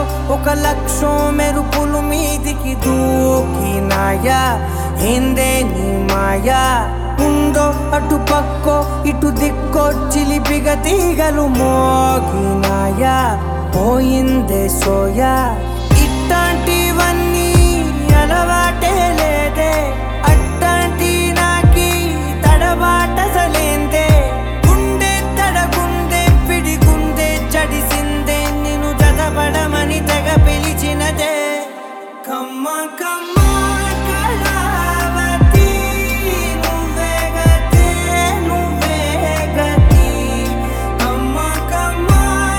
ఒక లక్షం మెరుపులు మీదికి దూకినాయా ఏందే నీ మాయా ఉందో అటు పక్కో ఇటు దిక్కో చిలిపిగ తీగలు మోగినాయా పోయిందే సోయా ఇట్లాంటివన్నీ అలవాటే లేదే అట్లాంటి నాకి తడబాటసలేందే గుండె తడగుండె పిడిగుండె చడిసిందే నిన్ను చదవడమని తెగ పిలిచినదే కమ్మ కమ్మ కళావతి నువ్వే గతే నువ్వే గతి కమ్మ కమ్మ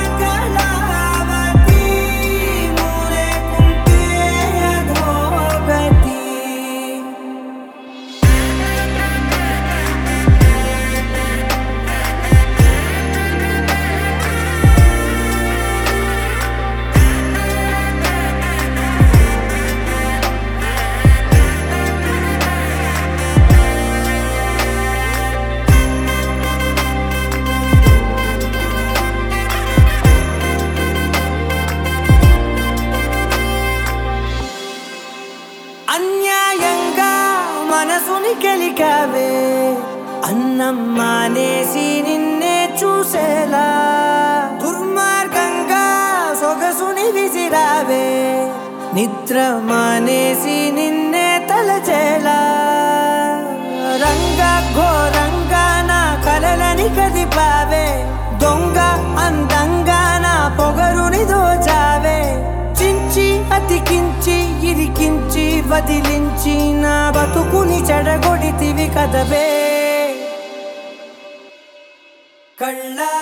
కళావతి మూలేకుంటే అధోగతి అన్యాయంగా మనసుని గెలికావే అన్నం మానేసి నిన్నే చూసేలా దుర్మార్గంగా సొగసుని విసిరావే నిద్ర మానేసి నిన్నే తలచేలా రంగ ఘోరంగా నా కలలని కదిపావే దొంగ అందంగా నా పొగరుని దోచావే చించి అతికించి ఇరికించి వదిలించి నా బతుకుని చెడగొడితివి కదవే కళ్ళ